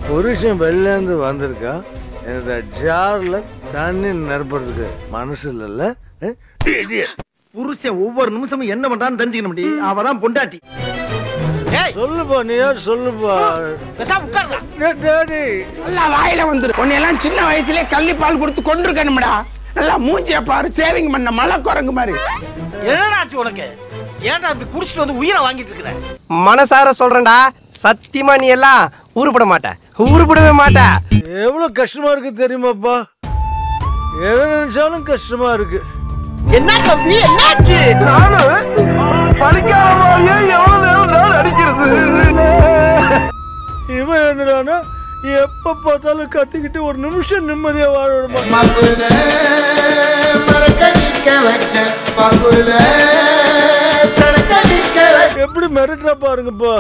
புருஷன் வெளிலேருந்து வந்திருக்கா இந்த ஜார்ல தண்ணி நிரப்புறதுக்கு மனசு இல்லைல்ல அஹ்? Idiot. புருஷன் ஒவ்வொரு நிமிஷமும் என்ன பண்றான்னு தெரிஞ்சுக்கணும் முடி அவதான் பொண்டாட்டி சொல்லுப்பா நீ யார் சொல்லுப்பா டேய், டேடி நல்லா வாயில வந்துரு உன்னையெல்லாம் சின்ன வயசுலயே கள்ளி பால் கொடுத்து கொண்டிருக்கணும்டா நல்லா மூஞ்சிய பாரு சேவிங் பண்ண மலை குரங்கு மாதிரி என்னடாச்சு உனக்கு ஏன்டா இப்படி குடிச்சிட்டு வந்து உயிரை வாங்கிட்டு இருக்கிற மனசார சொல்றேன்டா சத்தியமா நீ எல்லாம் உருப்பட மாட்ட உருப்படவே மாட்ட எவ்வளவு கஷ்டமா இருக்கு தெரியுமாப்பா எதை நினைச்சாலும் கஷ்டமா இருக்கு என்ன தம்பி என்னாச்சு இவன் என்னடானா எப்ப பார்த்தாலும் கத்திக்கிட்டு ஒரு நிமிஷம் நிம்மதியா வாழ விட எப்படி மிரட்டுறா பாருங்கப்பா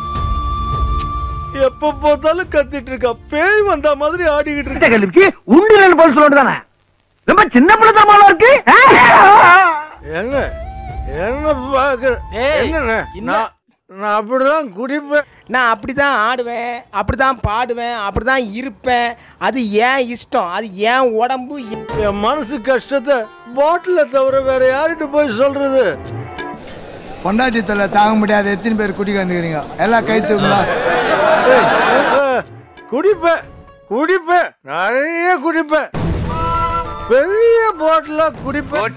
எப்ப பார்த்தாலும் கத்திட்டு இருக்கா பேய் வந்த மாதிரி ஆடிக்கிட்டு இருக்கா கேள்விக்கு உண்டியல் பதில் சொல்லிட்டு தானே ரொம்ப சின்ன பிள்ளைத்தனமா இருக்கு என்ன என்ன பாக்குற ஏய், என்ன என்ன? நான் நான் அப்படிதான் குடிப்பேன் நான் அப்படிதான் ஆடுவேன் அப்படிதான் பாடுவேன் அப்படிதான் இருப்பேன் அது ஏன் இஷ்டம் அது ஏன் உடம்பு என் மனசு கஷ்டத்தை பாட்டில தவிர வேற யார்கிட்ட போய் சொல்றது பொண்டாட்டி தொல்லை தாங்க முடியாது எத்தனை பேர் குடிக்க வந்துக்கிறீங்க எல்லாம் கை தூக்கலாம் அஹ், குடிப்பேன் குடிப்பேன் நிறைய குடிப்பேன் பெரிய பாட்டிலா குடிப்பேன்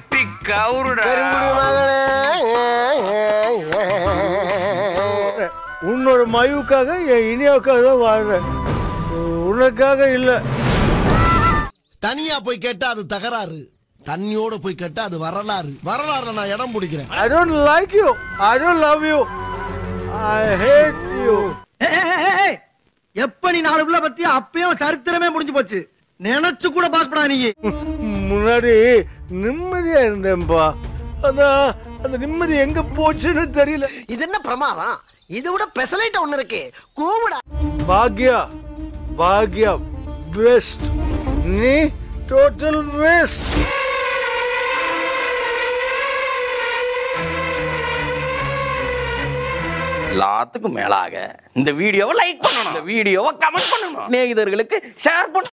உன்னோட மயுவுக்காக என் இனியாவுக்காக தான் வாழ்றேன் உனக்காக இல்லை தனியா போய் கேட்டா அது தகராறு தண்ணியோட போய் கேட்டா அது வரலாறு வரலாறுல நான் இடம் பிடிக்கிறேன் I don't like you. I don't love you. I hate you. எப்ப நீ நாலு பிள்ளை பத்தி அப்பயும் சரித்திரமே முடிஞ்சு போச்சு நினைச்சு கூட பாக்கப்படா நீ முன்னாடி நிம்மதியா இருந்தேன்பா அதான் அந்த நிம்மதி எங்க போச்சுன்னு தெரியல இது என்ன பிரமாதம் இதை விட பெசலைட் ஒண்ணு இருக்கு கூவிடா பாக்யா பாக்யா பெஸ்ட் நீ டோட்டல் வேஸ்ட் எல்லாத்துக்கும் மேலாக இந்த வீடியோவை லைக் பண்ணணும் இந்த வீடியோவை கமெண்ட் பண்ணணும் சிநேகிதர்களுக்கு ஷேர் பண்ணணும்